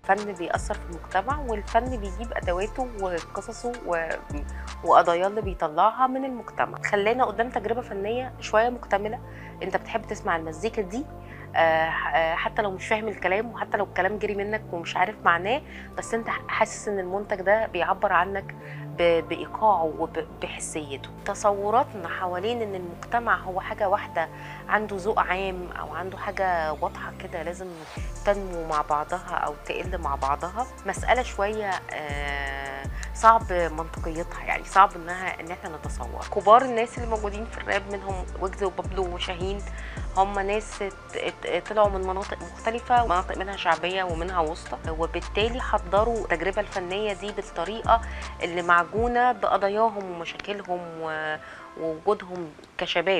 الفن بيأثر في المجتمع والفن بيجيب ادواته وقصصه و... وقضاياه اللي بيطلعها من المجتمع خلينا قدام تجربه فنيه شويه مكتمله انت بتحب تسمع المزيكا دي آه، آه، حتى لو مش فاهم الكلام وحتى لو الكلام جري منك ومش عارف معناه بس انت حاسس ان المنتج ده بيعبر عنك ب- بايقاعه وبحسيته تصوراتنا حوالين ان المجتمع هو حاجه واحده عنده ذوق عام او عنده حاجه واضحه كده لازم تنمو مع بعضها او تقل مع بعضها مساله شويه آه، صعب منطقيتها يعني صعب انها ان احنا نتصور كبار الناس اللي موجودين في الراب منهم ويجز وبابلو وشاهين هم ناس ات- ات- طلعوا من مناطق مختلفة مناطق منها شعبية ومنها وسطى وبالتالي حضروا التجربة الفنية دي بالطريقة اللي معجونة بقضاياهم ومشاكلهم و- ووجودهم كشباب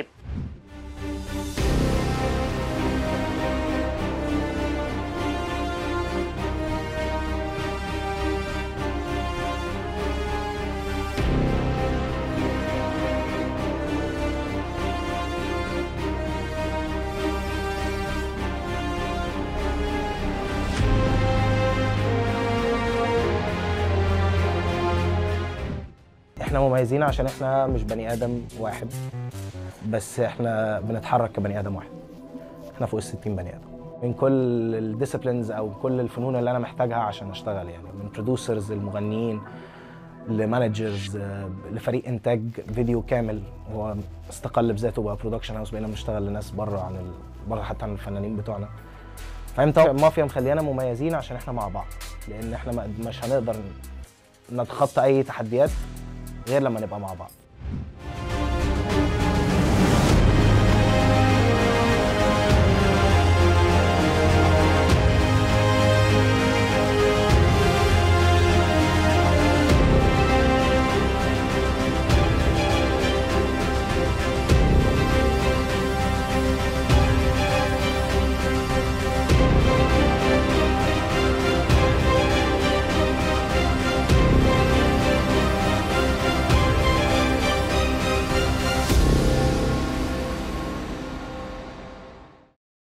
احنا مميزين عشان احنا مش بني ادم واحد بس احنا بنتحرك كبني ادم واحد احنا فوق ال 60 بني ادم من كل الديسيبلينز او كل الفنون اللي انا محتاجها عشان اشتغل يعني من برودوسرز المغنيين لمانجرز لفريق انتاج فيديو كامل هو استقل بذاته بقى برودكشن هاوس بقينا بنشتغل لناس بره عن ال... بره حتى عن الفنانين بتوعنا فانت المافيا مخليانا مميزين عشان احنا مع بعض لان احنا ما- مش هنقدر نتخطى اي تحديات غير لما نبقى مع بعض